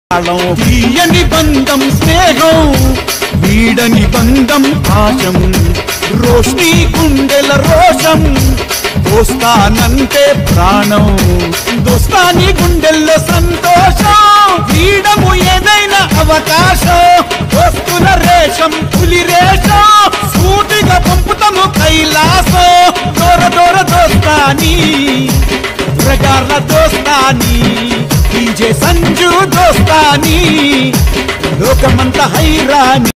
తాళం తీయని బంధం స్నేహం వీడని బంధం పాశం రోష్ని గుండెల రోషం దోస్తానంటే ప్రాణం దోస్తాని గుండెల్లో సంతోషం వీడము ఏదైనా అవకాశం దోస్తుల రేషం పులి రేషం సూటిగా పంపుతాము కైలాసం దూర దూర దోస్తాని ప్రగార్ల దోస్తాని డీజే సంజు దోస్తాని లోకమంత హైరాని